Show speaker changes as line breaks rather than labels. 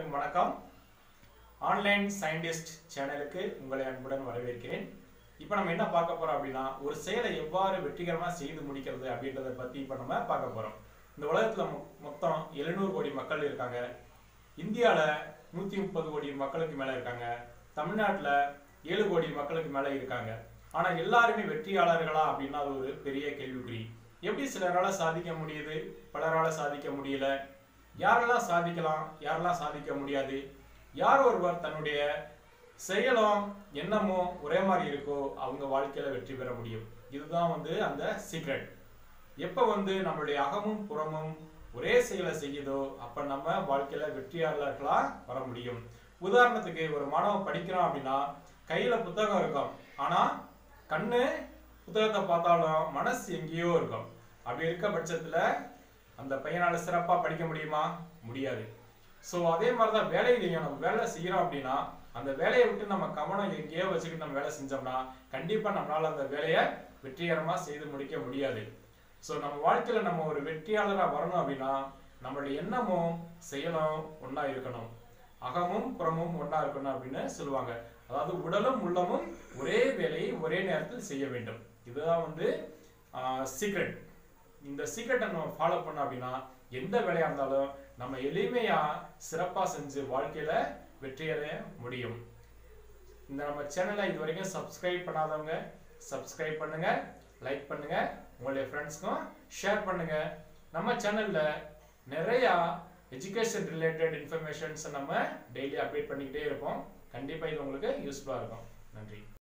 அனைவருக்கும் வணக்கம் online scientist சேனலுக்கு உங்களை அன்புடன் வரவேற்கிறேன் இப்போ நம்ம என்ன பார்க்க போறோம் அப்படின்னா ஒரு செயலை எவ்வாறு வெற்றிகரமாக செய்து முடிக்கிறது அப்படின்றத பத்தி இப்போ நம்ம பார்க்க போறோம் இந்த உலகத்துல மொ- மொத்தம் எழுநூறு கோடி மக்கள் இருக்காங்க இந்தியால நூத்தி முப்பது கோடி மக்களுக்கு மேல இருக்காங்க தமிழ்நாட்டுல ஏழு கோடி மக்களுக்கு மேல இருக்காங்க ஆனா எல்லாருமே வெற்றியாளர்களா அப்படின்னா அது ஒரு பெரிய கேள்விக்குறி எப்படி சிலரால சாதிக்க முடியுது பலரால சாதிக்க முடியல யாரெல்லாம் சாதிக்கலாம் யாரெல்லாம் சாதிக்க முடியாது யார் ஒருவர் தன்னுடைய செயலும் எண்ணமும் ஒரே மாதிரி இருக்கோ அவங்க வாழ்க்கையில வெற்றி பெற முடியும் இதுதான் வந்து அந்த சீக்ரெட் எப்ப வந்து நம்மளுடைய அகமும் புறமும் ஒரே செயலை செய்யுதோ அப்ப நம்ம வாழ்க்கையில வெற்றியாளர்களா வர முடியும் உதாரணத்துக்கு ஒரு மாணவன் படிக்கிறான் அப்படின்னா கையில புத்தகம் இருக்கும் ஆனா கண்ணு புத்தகத்தை பார்த்தாலும் மனசு எங்கேயோ இருக்கும் அப்படி இருக்க பட்சத்துல அந்த பையனால சிறப்பா படிக்க முடியுமா முடியாது ஸோ அதே மாதிரி தான் வேலையிலையும் நம்ம வேலை செய்யறோம் அப்படின்னா அந்த வேலையை விட்டு நம்ம கவனம் எங்கேயோ வச்சுக்கிட்டு நம்ம வேலை செஞ்சோம்னா கண்டிப்பா நம்மளால அந்த வேலையை வெற்றிகரமா செய்து முடிக்க முடியாது ஸோ நம்ம வாழ்க்கையில நம்ம ஒரு வெற்றியாளரா வரணும் அப்படின்னா நம்மளுடைய எண்ணமும் செயலும் ஒண்ணா இருக்கணும் அகமும் புறமும் ஒண்ணா இருக்கணும் அப்படின்னு சொல்லுவாங்க அதாவது உடலும் உள்ளமும் ஒரே வேலையை ஒரே நேரத்தில் செய்ய வேண்டும் இதுதான் வந்து சீக்ரெட் இந்த சீக்ரெட்டை நம்ம ஃபாலோ பண்ணோம் அப்படின்னா எந்த வேலையா இருந்தாலும் நம்ம எளிமையா சிறப்பா செஞ்சு வாழ்க்கையில வெற்றியடைய முடியும் இந்த நம்ம சேனலை இது வரைக்கும் சப்ஸ்கிரைப் பண்ணாதவங்க சப்ஸ்கிரைப் பண்ணுங்க லைக் பண்ணுங்க உங்களுடைய ஃப்ரெண்ட்ஸ்க்கும் ஷேர் பண்ணுங்க நம்ம சேனல்ல நிறைய எஜுகேஷன் ரிலேட்டட் இன்ஃபர்மேஷன்ஸ் நம்ம டெய்லி அப்டேட் பண்ணிக்கிட்டே இருப்போம் கண்டிப்பா இது உங்களுக்கு யூஸ்ஃபுல்லா இருக்கும் நன்றி